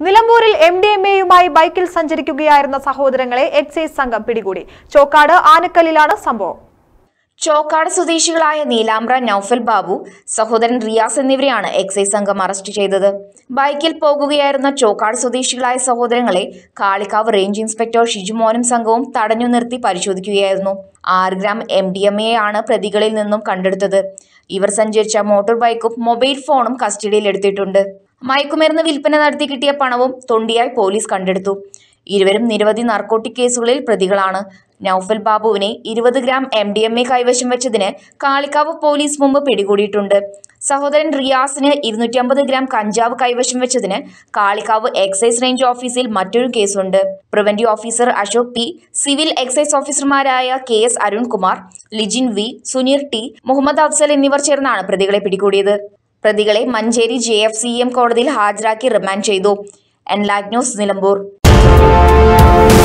നിലമ്പൂരിൽ M D M എയുമായി ബൈക്കിൽ സഞ്ചരിക്കുകയായിരുന്ന സഹോദരങ്ങളെ എക്സൈസ് സംഘം പിടികൂടി ചോക്കാട് ആനക്കല്ലിലാണ് സംഭവം ചോക്കാട് സ്വദേശികളായ നീലാംബ്ര നൌഫൽ ബാബു സഹോദരൻ റിയാസ് എന്നിവരെയാണ് എക്സൈസ് സംഘം അറസ്റ്റ് ചെയ്തത് ബൈക്കിൽ പോകുകയായിരുന്ന ചോക്കാട് സ്വദേശികളായ സഹോദരങ്ങളെ കാളിക്കാവ് റേഞ്ച് ഇൻസ്പെക്ടർ ഷിജുമോനും സംഘവും തടഞ്ഞു നിർത്തി പരിശോധിക്കുകയായിരുന്നു ആറ് gram M D M A ആണ് പ്രതികളിൽ നിന്നും കണ്ടെടുത്തത് ഇവർ സഞ്ചരിച്ച മോട്ടോർ ബൈക്കും മൊബൈൽ ഫോണും കസ്റ്റഡിയിൽ എടുത്തിട്ടുണ്ട് മയക്കുമരുന്ന് വിൽപ്പന നടത്തി കിട്ടിയ പണവും തൊണ്ടിയായി പോലീസ് കണ്ടെടുത്തു ഇരുവരും നിരവധി നാർക്കോട്ടിക് കേസുകളിൽ പ്രതികളാണ് നൌഫൽ ബാബുവിനെ ഇരുപത് gram M D M A കൈവശം വെച്ചതിന് കാളിക്കാവ് പോലീസ് മുമ്പ് പിടികൂടിയിട്ടുണ്ട് സഹോദരൻ റിയാസിന് ഇരുന്നൂറ്റി അമ്പത് ഗ്രാം കഞ്ചാവ് കൈവശം വെച്ചതിന് കാളിക്കാവ് എക്സൈസ് റേഞ്ച് ഓഫീസിൽ മറ്റൊരു കേസുണ്ട് preventive officer Ashok P civil excise ഓഫീസർമാരായ K S Arunkumar Lijin V Suneer T Muhammad Afsal എന്നിവർ ചേർന്നാണ് പ്രതികളെ പിടികൂടിയത് പ്രതികളെ Manjeri J F C M കോടതിയിൽ ഹാജരാക്കി റിമാൻഡ് ചെയ്തു എൻലാഗ് ന്യൂസ് നിലമ്പൂർ